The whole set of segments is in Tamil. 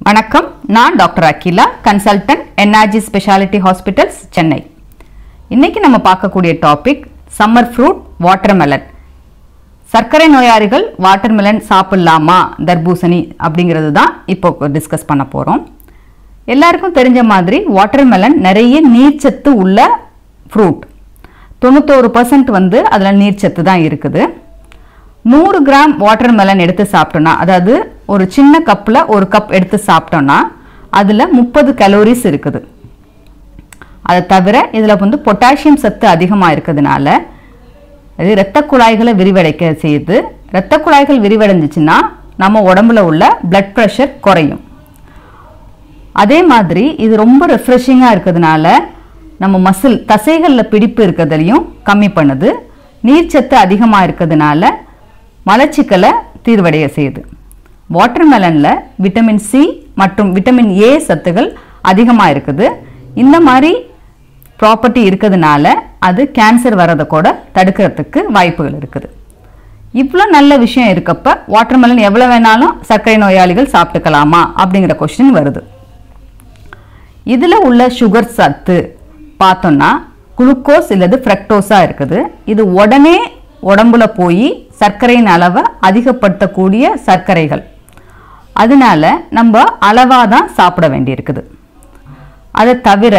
வணக்கம் நான் doctor Akila consultant NRG speciality hospitals Chennai இன்னைக்கு நம்ம பார்க்கக்கூடிய டாபிக் சம்மர் ஃப்ரூட் வாட்டர்மெலன் சர்க்கரை நோயாளிகள் வாட்டர்மெலன் சாப்பிடலாமா தர்பூசணி அப்படிங்கிறது தான் இப்போ டிஸ்கஸ் பண்ண போகிறோம் எல்லாருக்கும் தெரிஞ்ச மாதிரி வாட்டர்மெலன் நிறைய நீர்ச்சத்து உள்ள ஃப்ரூட் தொண்ணூத்தோரு பர்சன்ட் வந்து அதில் நீர்ச்சத்து தான் இருக்குது நூறு கிராம் வாட்டர்மெலன் எடுத்து சாப்பிட்டோன்னா அதாவது ஒரு சின்ன கப்பில் ஒரு கப் எடுத்து சாப்பிட்டோன்னா அதில் முப்பது கலோரிஸ் இருக்குது அதை தவிர இதில் வந்து பொட்டாசியம் சத்து அதிகமாக இருக்கிறதுனால இது இரத்த குழாய்களை விரிவடைக்க செய்யுது இரத்த குழாய்கள் விரிவடைஞ்சிச்சுன்னா நம்ம உடம்புல உள்ள பிளட் ப்ரெஷர் குறையும் அதே மாதிரி இது ரொம்ப ரெஃப்ரெஷிங்காக இருக்கிறதுனால நம்ம மசில் தசைகளில் பிடிப்பு இருக்கிறதையும் கம்மி பண்ணுது நீர்ச்சத்து அதிகமாக இருக்கிறதுனால மலச்சிக்கலை தீர்வடைய செய்யுது வாட்டர்மெலனில் விட்டமின் சி மற்றும் விட்டமின் ஏ சத்துகள் அதிகமாக இருக்குது இந்த மாதிரி ப்ராப்பர்ட்டி இருக்கிறதுனால அது கேன்சர் வரதை கூட தடுக்கிறதுக்கு வாய்ப்புகள் இருக்குது இவ்வளோ நல்ல விஷயம் இருக்கப்ப வாட்டர்மெலன் எவ்வளோ வேணாலும் சர்க்கரை நோயாளிகள் சாப்பிட்டுக்கலாமா அப்படிங்கிற கொஸ்டின் வருது இதில் உள்ள சுகர் சத்து பார்த்தோம்னா குளுக்கோஸ் இல்லது ஃப்ரக்டோஸாக இருக்குது இது உடனே உடம்புல போய் சர்க்கரையின் அளவை அதிகப்படுத்தக்கூடிய சர்க்கரைகள் அதனால நம்ம அளவாக தான் சாப்பிட வேண்டியிருக்குது அதை தவிர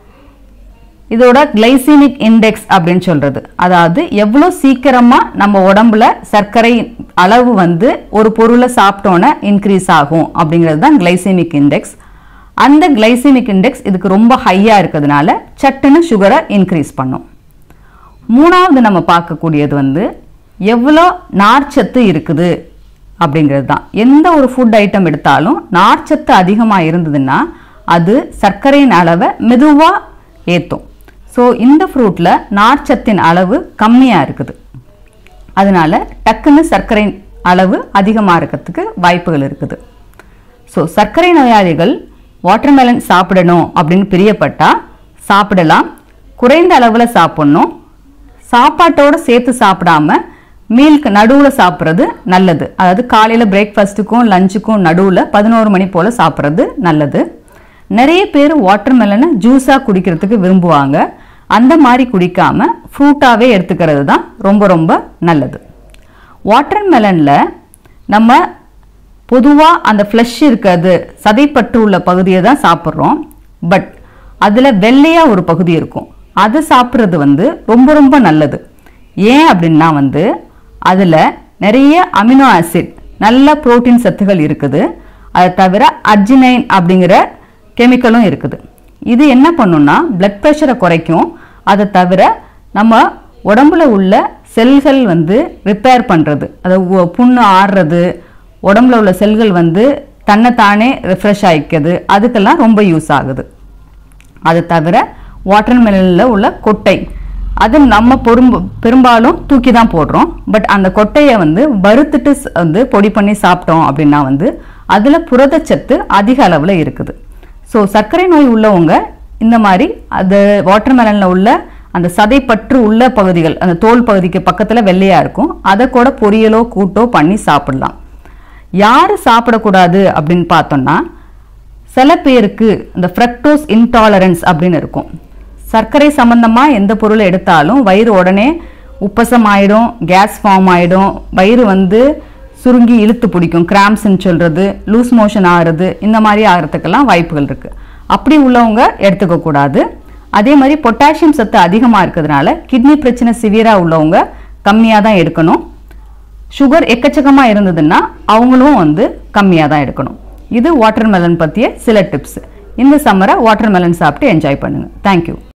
இதோட கிளைசிமிக் இண்டெக்ஸ் அப்படின்னு சொல்றது அதாவது எவ்வளோ சீக்கிரமாக நம்ம உடம்புல சர்க்கரை அளவு வந்து ஒரு பொருளை சாப்பிட்டோன்னே இன்க்ரீஸ் ஆகும் அப்படிங்கிறது தான் கிளைசிமிக் இண்டெக்ஸ் அந்த கிளைசிமிக் இண்டெக்ஸ் இதுக்கு ரொம்ப ஹையாக இருக்கிறதுனால சட்டுன்னு சுகரை இன்க்ரீஸ் பண்ணும் மூணாவது நம்ம பார்க்கக்கூடியது வந்து எவ்வளோ நார்ச்சத்து இருக்குது அப்படிங்கிறது தான் எந்த ஒரு ஃபுட் ஐட்டம் எடுத்தாலும் நார்ச்சத்து அதிகமாக இருந்ததுன்னா அது சர்க்கரையின் அளவை மெதுவாக ஏற்றும் ஸோ இந்த ஃப்ரூட்டில் நார்ச்சத்தின் அளவு கம்மியாக இருக்குது அதனால டக்குன்னு சர்க்கரை அளவு அதிகமாக இருக்கிறதுக்கு வாய்ப்புகள் இருக்குது ஸோ சர்க்கரை நோயாளிகள் வாட்டர்மெலன் சாப்பிடணும் அப்படின்னு பிரியப்பட்டா சாப்பிடலாம் குறைந்த அளவில் சாப்பிடணும் சாப்பாட்டோடு சேர்த்து சாப்பிடாம மீல்க்கு நடுவில் சாப்பிட்றது நல்லது அதாவது காலையில் பிரேக்ஃபாஸ்ட்டுக்கும் லஞ்சுக்கும் நடுவில் பதினோரு மணி போல் சாப்பிட்றது நல்லது நிறைய பேர் வாட்டர்மெலனை ஜூஸாக குடிக்கிறதுக்கு விரும்புவாங்க அந்த மாதிரி குடிக்காம ஃப்ரூட்டாகவே எடுத்துக்கிறது தான் ரொம்ப ரொம்ப நல்லது வாட்டர்மெலனில் நம்ம பொதுவாக அந்த ஃப்ளஷ் இருக்கிறது சதைப்பற்று உள்ள பகுதியை தான் சாப்பிட்றோம் பட் அதில் வெள்ளையாக ஒரு பகுதி இருக்கும் அது சாப்பிட்றது வந்து ரொம்ப ரொம்ப நல்லது ஏன் அப்படின்னா வந்து அதில் நிறைய அமினோ ஆசிட் நல்ல புரோட்டீன் சத்துகள் இருக்குது அதை தவிர அர்ஜினைன் அப்படிங்கிற கெமிக்கலும் இருக்குது இது என்ன பண்ணுன்னா பிளட் ப்ரெஷரை குறைக்கும் அதை தவிர நம்ம உடம்புல உள்ள செல்கள் வந்து ரிப்பேர் பண்ணுறது அதாவது புண்ணு ஆடுறது உடம்புல உள்ள செல்கள் வந்து தன்னைத்தானே ரிஃப்ரெஷ் ஆகிக்கிறது அதுக்கெல்லாம் ரொம்ப யூஸ் ஆகுது அது தவிர வாட்டர்மெலனில் உள்ள கொட்டை அது நம்ம பொரும்ப பெரும்பாலும் தூக்கி தான் போடுறோம் பட் அந்த கொட்டையை வந்து வறுத்துட்டு வந்து பொடி பண்ணி சாப்பிட்டோம் அப்படின்னா வந்து அதில் புரதச்சத்து அதிக அளவில் இருக்குது ஸோ சர்க்கரை நோய் உள்ளவங்க இந்த மாதிரி அது வாட்டர்மெலனில் உள்ள அந்த சதைப்பற்று உள்ள பகுதிகள் அந்த தோல் பகுதிக்கு பக்கத்தில் வெள்ளையாக இருக்கும் அதை கூட பொரியலோ கூட்டோ பண்ணி சாப்பிடலாம் யார் சாப்பிடக்கூடாது அப்படின்னு பார்த்தோம்னா சில பேருக்கு இந்த ஃப்ரக்டோஸ் இன்டாலரன்ஸ் அப்படின்னு இருக்கும் சர்க்கரை சம்பந்தமாக எந்த பொருளை எடுத்தாலும் வயிறு உடனே உப்பசம் ஆயிடும் கேஸ் ஃபார்ம் ஆயிடும் வயிறு வந்து சுருங்கி இழுத்து பிடிக்கும் கிராம்ஸ்ன்னு சொல்கிறது லூஸ் மோஷன் ஆகிறது இந்த மாதிரி ஆகிறதுக்கெல்லாம் வாய்ப்புகள் இருக்குது அப்படி உள்ளவங்க எடுத்துக்க கூடாது அதே மாதிரி பொட்டாசியம் சத்து அதிகமாக இருக்கிறதுனால கிட்னி பிரச்சனை சிவியராக உள்ளவங்க கம்மியாக தான் எடுக்கணும் சுகர் எக்கச்சக்கமாக இருந்ததுன்னா அவங்களும் வந்து கம்மியாக தான் எடுக்கணும் இது வாட்டர்மெலன் பற்றிய சில டிப்ஸ் இந்த சம்மரை வாட்டர்மெலன் சாப்பிட்டு என்ஜாய் பண்ணுங்கள் தேங்க்யூ